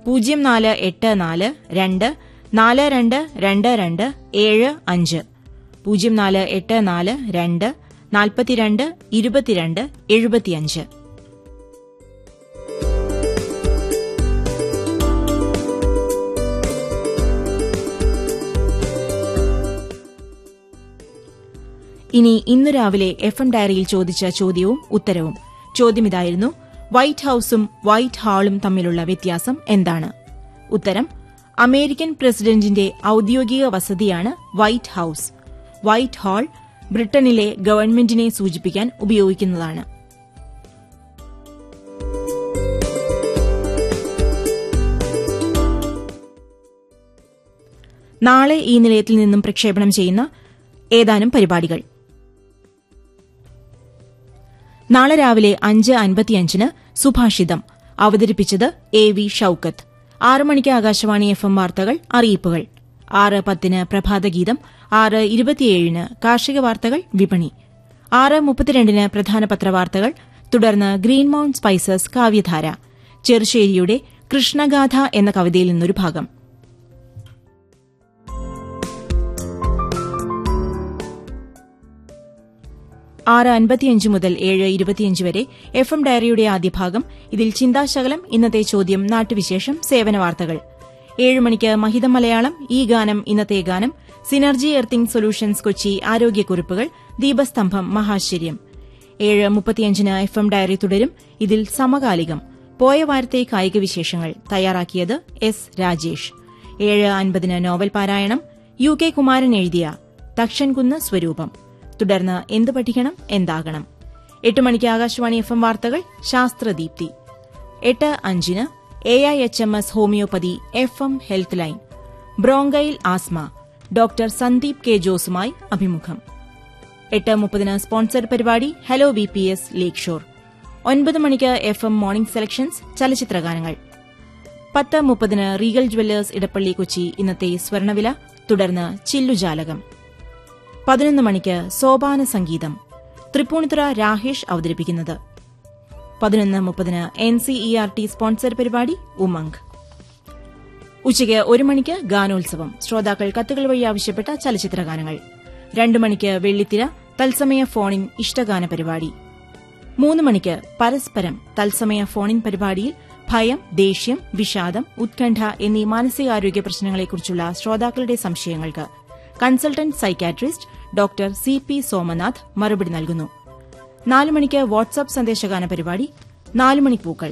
പൂജ്യം നാല് എട്ട് നാല് രണ്ട് നാല് രണ്ട് രണ്ട് രണ്ട് ഏഴ് അഞ്ച് പൂജ്യം നാല് എട്ട് നാല് രണ്ട് നാൽപ്പത്തിരണ്ട് ഇരുപത്തിരണ്ട് എഴുപത്തിയഞ്ച് ഇനി ഇന്നു രാവിലെ എഫ് എം ഡയറിയിൽ ചോദിച്ച ചോദ്യവും ഉത്തരവും ചോദ്യം ഇതായിരുന്നു വൈറ്റ് ഹൌസും വൈറ്റ് ഹാളും തമ്മിലുള്ള വ്യത്യാസം എന്താണ് ഉത്തരം അമേരിക്കൻ പ്രസിഡന്റിന്റെ ഔദ്യോഗിക വസതിയാണ് വൈറ്റ് ഹൌസ് വൈറ്റ് ഹാൾ ബ്രിട്ടനിലെ ഗവൺമെന്റിനെ സൂചിപ്പിക്കാൻ ഉപയോഗിക്കുന്നതാണ് നാളെ ഈ നിലയത്തിൽ നിന്നും പ്രക്ഷേപണം ചെയ്യുന്ന ഏതാനും പരിപാടികൾ നാളെ രാവിലെ അഞ്ച് അൻപത്തിയഞ്ചിന് സുഭാഷിതം അവതരിപ്പിച്ചത് എ വി ഷൌക്കത്ത് ആറ് മണിക്ക് ആകാശവാണി എഫ് എം വാർത്തകൾ അറിയിപ്പുകൾ ആറ് പത്തിന് പ്രഭാതഗീതം ആറ് ഇരുപത്തിയേഴിന് കാർഷിക വാർത്തകൾ വിപണി ആറ് മുപ്പത്തിരണ്ടിന് പ്രധാന പത്രവാർത്തകൾ തുടർന്ന് ഗ്രീൻ മൌണ്ട് സ്പൈസസ് കാവ്യധാര ചെറുശ്ശേരിയുടെ കൃഷ്ണഗാഥ എന്ന കവിതയിൽ നിന്നൊരു ഭാഗം ആറ് അൻപത്തിയഞ്ച് മുതൽ ഏഴ് ഇരുപത്തിയഞ്ച് വരെ എഫ് എം ഡയറിയുടെ ആദ്യ ഭാഗം ഇതിൽ ചിന്താശകലം ഇന്നത്തെ ചോദ്യം നാട്ടുവിശേഷം സേവന വാർത്തകൾ ഏഴ് മണിക്ക് മഹിതം മലയാളം ഈ ഗാനം ഇന്നത്തെ ഗാനം സിനർജി എർത്തിംഗ് സൊല്യൂഷൻസ് കൊച്ചി ആരോഗ്യക്കുറിപ്പുകൾ ദീപസ്തംഭം മഹാശ്ചര്യം ഏഴ് മുപ്പത്തിയഞ്ചിന് എഫ് എം ഡയറി തുടരും ഇതിൽ സമകാലികം പോയ വാരത്തെ കായിക വിശേഷങ്ങൾ തയ്യാറാക്കിയത് എസ് രാജേഷ് ഏഴ് അൻപതിന് നോവൽ പാരായണം യു കെ കുമാരൻ എഴുതിയ തക്ഷൻകുന്ന് സ്വരൂപം തുടർന്ന് എന്ത് പഠിക്കണം എന്താകണം എട്ട് മണിക്ക് ആകാശവാണി എഫ് എം വാർത്തകൾ ശാസ്ത്രദീപ്തി എട്ട് അഞ്ചിന് A I H M S homoeopathy F M health line bronchial asthma doctor Sandeep K ജോസുമായി അഭിമുഖം എട്ട് മുപ്പതിന് സ്പോൺസർഡ് പരിപാടി hello V P S lakeshore ഒൻപത് മണിക്ക് എഫ് എം മോർണിംഗ് സെലക്ഷൻസ് ചലച്ചിത്രഗാനങ്ങൾ പത്ത് മുപ്പതിന് റീഗൽ ജ്വല്ലേഴ്സ് ഇടപ്പള്ളി കൊച്ചി ഇന്നത്തെ സ്വർണവില തുടർന്ന് ചില്ലുജാലകം പതിനൊന്ന് മണിക്ക് സോപാന സംഗീതം തൃപ്പൂണിത്തുറ രാഹേഷ് അവതരിപ്പിക്കുന്നത് പതിനൊന്ന് മുപ്പതിന് N C E R T sponsor പരിപാടി ഉമംഗ് ഉച്ചയ്ക്ക് ഒരു മണിക്ക് ഗാനോത്സവം ശ്രോതാക്കൾ കത്തുകൾ വഴി ആവശ്യപ്പെട്ട ചലച്ചിത്ര ഗാനങ്ങൾ രണ്ടു മണിക്ക് വെള്ളിത്തിര തത്സമയ ഫോണിൻ ഇഷ്ടഗാന പരിപാടി മൂന്ന് മണിക്ക് പരസ്പരം തത്സമയ ഫോണിൻ പരിപാടിയിൽ ഭയം ദേഷ്യം വിഷാദം ഉത്കണ്ഠ എന്നീ മാനസികാരോഗ്യ പ്രശ്നങ്ങളെക്കുറിച്ചുള്ള ശ്രോതാക്കളുടെ സംശയങ്ങൾക്ക് consultant psychiatrist doctor C P Somanath മറുപടി നൽകുന്നു നാല് മണിക്ക് വാട്സ്ആപ്പ് സന്ദേശഗാന പരിപാടി നാല് മണിപ്പൂക്കൾ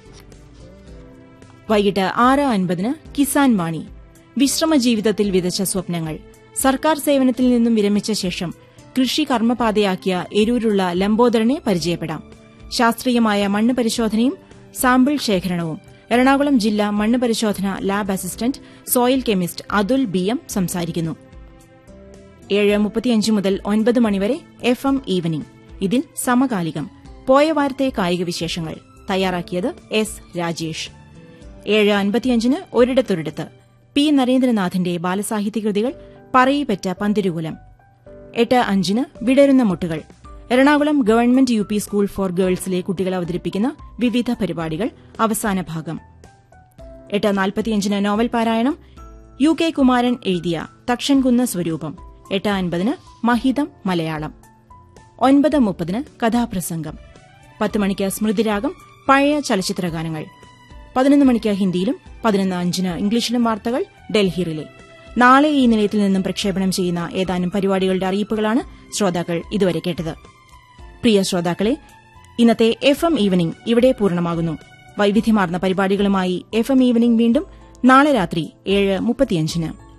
വൈകിട്ട് ആറ് അൻപതിന് കിസാൻ വാണി വിശ്രമ ജീവിതത്തിൽ വിതച്ച സ്വപ്നങ്ങൾ സർക്കാർ സേവനത്തിൽ നിന്നും വിരമിച്ച ശേഷം കൃഷി കർമ്മപാതയാക്കിയ എരൂരുള്ള ലംബോദരനെ പരിചയപ്പെടാം ശാസ്ത്രീയമായ മണ്ണ് പരിശോധനയും സാമ്പിൾ ശേഖരണവും എറണാകുളം ജില്ലാ മണ്ണ് പരിശോധന lab assistant soil chemist Athul B M സംസാരിക്കുന്നു ഏഴ് മുപ്പത്തിയഞ്ച് മുതൽ ഒൻപത് മണിവരെ എഫ് എം ഈവനിംഗ് ഇതിൽ സമകാലികം പോയ വാരത്തെ കായിക വിശേഷങ്ങൾ തയ്യാറാക്കിയത് എസ് രാജേഷ് ഏഴ് അൻപത്തിയഞ്ചിന് ഒരിടത്തൊരിടത്ത് പി നരേന്ദ്രനാഥിന്റെ ബാലസാഹിത്യകൃതികൾ പറയിപ്പറ്റ പന്തിരുകുലം എട്ട് അഞ്ചിന് വിടരുന്ന മുട്ടുകൾ Ernakulam government U P school for ഗേൾസിലെ കുട്ടികൾ അവതരിപ്പിക്കുന്ന വിവിധ പരിപാടികൾ അവസാന ഭാഗം എട്ട് നാൽപ്പത്തിയഞ്ചിന് നോവൽ പാരായണം യു കെ കുമാരൻ എഴുതിയ തക്ഷൻകുന്ന് സ്വരൂപം എട്ട് അൻപതിന് മഹിതം മലയാളം ഒൻപത് മുപ്പതിന് കഥാപ്രസംഗം പത്ത് മണിക്ക് സ്മൃതിരാഗം പഴയ ചലച്ചിത്രഗാനങ്ങൾ പതിനൊന്ന് മണിക്ക് ഹിന്ദിയിലും പതിനൊന്ന് അഞ്ചിന് ഇംഗ്ലീഷിലും വാർത്തകൾ ഡൽഹി റിലേ നാളെ ഈ നിലയത്തിൽ നിന്നും പ്രക്ഷേപണം ചെയ്യുന്ന ഏതാനും പരിപാടികളുടെ അറിയിപ്പുകളാണ് ശ്രോതാക്കൾ ഇതുവരെ കേട്ടത് പ്രിയ ശ്രോതാക്കളെ ഇന്നത്തെ എഫ് എം ഈവനിംഗ് ഇവിടെ പൂർണ്ണമാകുന്നു വൈവിധ്യമാർന്ന പരിപാടികളുമായി എഫ് എം ഈവനിംഗ് വീണ്ടും നാളെ രാത്രി ഏഴ് മുപ്പത്തിയഞ്ചിന്